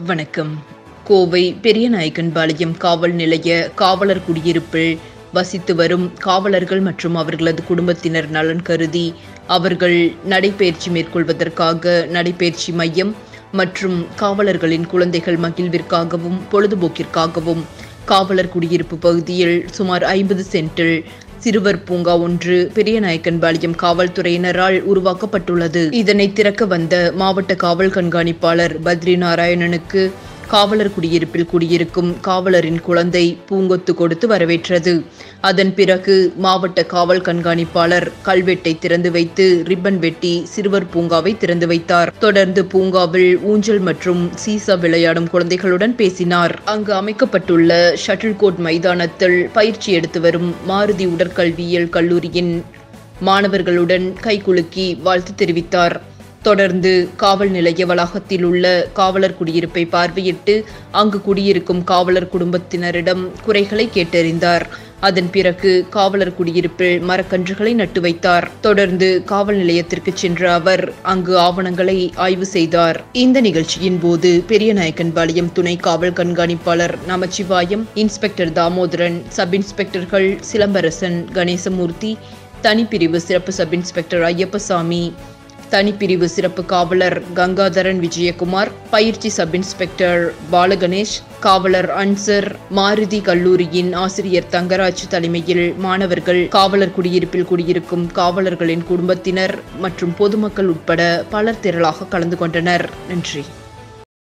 வணக்கம் கோவை பெரியநாயக்கன்பாளையம் காவல் நிலைய காவலர் குடியிருப்பில் வசித்து வரும் காவலர்கள் மற்றும் அவர்களது குடும்பத்தினர் நலன் கருதி அவர்கள் நடைபயிற்சி மேற்கொள்வதற்காக நடைபயிற்சி மையம் மற்றும் காவலர்களின் குழந்தைகள் மகிழ்விற்காகவும் பொழுதுபோக்கிற்காகவும் காவலர் குடியிருப்பு பகுதியில் சுமார் ஐம்பது சென்டில் சிறுவர் பூங்கா ஒன்று பெரியநாயக்கன்பாளையம் காவல்துறையினரால் உருவாக்கப்பட்டுள்ளது இதனை திறக்க வந்த மாவட்ட காவல் கண்காணிப்பாளர் பத்ரி நாராயணனுக்கு காவலர் குடியிருப்பில் குடியிருக்கும் காவலரின் குழந்தை பூங்கொத்து கொடுத்து வரவேற்றது அதன் பிறகு மாவட்ட காவல் கண்காணிப்பாளர் கல்வெட்டை திறந்து வைத்து ரிப்பன் வெட்டி சிறுவர் பூங்காவை திறந்து வைத்தார் தொடர்ந்து பூங்காவில் ஊஞ்சல் மற்றும் சீசா விளையாடும் குழந்தைகளுடன் பேசினார் அங்கு அமைக்கப்பட்டுள்ள ஷட்டில் கோர்ட் மைதானத்தில் பயிற்சி எடுத்து வரும் மாருதி உடற்கல்வியியல் கல்லூரியின் மாணவர்களுடன் கைகுலுக்கி வாழ்த்து தெரிவித்தார் தொடர்ந்து காவல் நிலைய வளாகத்தில் உள்ள காவலர் குடியிருப்பை பார்வையிட்டு அங்கு குடியிருக்கும் காவலர் குடும்பத்தினரிடம் குறைகளை கேட்டறிந்தார் அதன் பிறகு காவலர் குடியிருப்பில் மரக்கன்றுகளை நட்டு வைத்தார் தொடர்ந்து காவல் நிலையத்திற்கு சென்ற அவர் அங்கு ஆவணங்களை ஆய்வு செய்தார் இந்த நிகழ்ச்சியின் போது பெரியநாயக்கன்பாளையம் துணை காவல் கண்காணிப்பாளர் நமச்சிவாயம் இன்ஸ்பெக்டர் தாமோதரன் சப் இன்ஸ்பெக்டர்கள் சிலம்பரசன் கணேசமூர்த்தி தனிப்பிரிவு சிறப்பு சப் இன்ஸ்பெக்டர் ஐயப்பசாமி தனிப்பிரிவு சிறப்பு காவலர் கங்காதரன் விஜயகுமார் பயிற்சி சப் இன்ஸ்பெக்டர் பாலகணேஷ் காவலர் அன்சர் மாருதி கல்லூரியின் ஆசிரியர் தங்கராஜ் தலைமையில் மாணவர்கள் காவலர் குடியிருப்பில் குடியிருக்கும் காவலர்களின் குடும்பத்தினர் மற்றும் பொதுமக்கள் உட்பட பலர் திரளாக கலந்து கொண்டனர் நன்றி